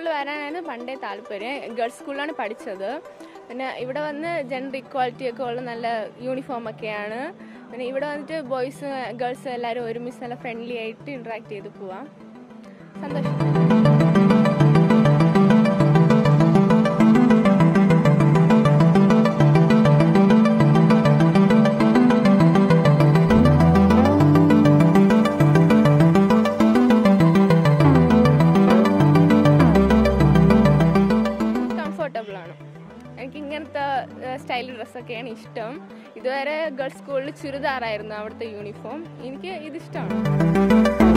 സ്കൂളിൽ വരാനാണ് പണ്ടേ താല്പര്യം ഗേൾസ് സ്കൂളിലാണ് പഠിച്ചത് പിന്നെ ഇവിടെ വന്ന് ജെൻഡർ ഇക്വാലിറ്റി ഒക്കെ ഉള്ള നല്ല യൂണിഫോം ഒക്കെയാണ് പിന്നെ ഇവിടെ വന്നിട്ട് ബോയ്സ് ഗേൾസ് എല്ലാവരും ഒരുമിച്ച് നല്ല ഫ്രണ്ട്ലി ആയിട്ട് ഇൻട്രാക്ട് ചെയ്ത് പോവാം സന്തോഷം കംഫർട്ടബിൾ ആണ് എനിക്ക് ഇങ്ങനത്തെ സ്റ്റൈൽ ഡ്രസ്സൊക്കെയാണ് ഇഷ്ടം ഇതുവരെ ഗേൾസ് സ്കൂളിൽ ചുരിദാറായിരുന്നു അവിടുത്തെ യൂണിഫോം എനിക്ക് ഇതിഷ്ടമാണ്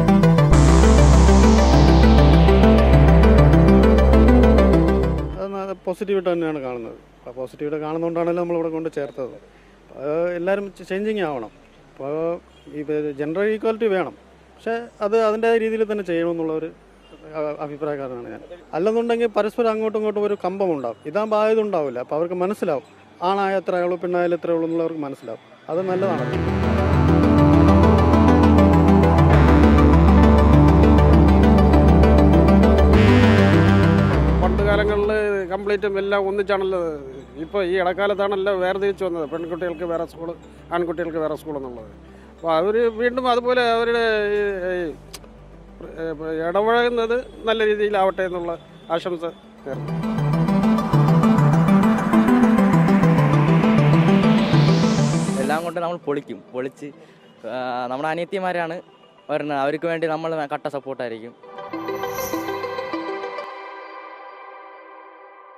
അത് പോസിറ്റീവായിട്ട് തന്നെയാണ് കാണുന്നത് അപ്പോൾ പോസിറ്റീവായിട്ട് കാണുന്നതുകൊണ്ടാണല്ലോ നമ്മളിവിടെ കൊണ്ട് ചേർത്തത് അപ്പോൾ എല്ലാവരും ചേഞ്ചിങ് ആവണം അപ്പോൾ ഈ ജെൻഡർ ഈക്വാലിറ്റി വേണം പക്ഷേ അത് അതിൻ്റെ രീതിയിൽ തന്നെ ചെയ്യണമെന്നുള്ള ഒരു അ- അഭിപ്രായക്കാരനാണ് ഞാൻ അല്ലെന്നുണ്ടെങ്കിൽ പരസ്പരം അങ്ങോട്ടും ഇങ്ങോട്ടും ഒരു കമ്പം ഉണ്ടാവും ഇതാകുമ്പോൾ ആയതും ഉണ്ടാവില്ല അപ്പോൾ അവർക്ക് മനസ്സിലാവും ആണായ എത്ര ഉള്ളൂ പെണ്ണായാലും എത്ര ഉള്ളൂ എന്നുള്ളവർക്ക് മനസ്സിലാവും അത് നല്ലതാണ് പണ്ട് കാലങ്ങളിൽ കംപ്ലീറ്റും എല്ലാം ഒന്നിച്ചാണല്ലോ ഇപ്പോൾ ഈ ഇടക്കാലത്താണല്ലോ വേർതിരിച്ച് വന്നത് പെൺകുട്ടികൾക്ക് വേറെ സ്കൂൾ ആൺകുട്ടികൾക്ക് വേറെ സ്കൂൾ എന്നുള്ളത് അപ്പോൾ അവർ വീണ്ടും അതുപോലെ അവരുടെ ഈ, ഈ, ഏ, ഇടപഴകുന്നത് നല്ല രീതിയിലാവട്ടെ എന്നുള്ള ആശംസ നേർന്നു എല്ലാം കൊണ്ട് നമ്മൾ പൊളിക്കും പൊളിച്ച് ആ, നമ്മുടെ അനിയത്തിമാരാണ് വരുന്നത് അവർക്ക് വേണ്ടി നമ്മൾ കട്ട സപ്പോർട്ടായിരിക്കും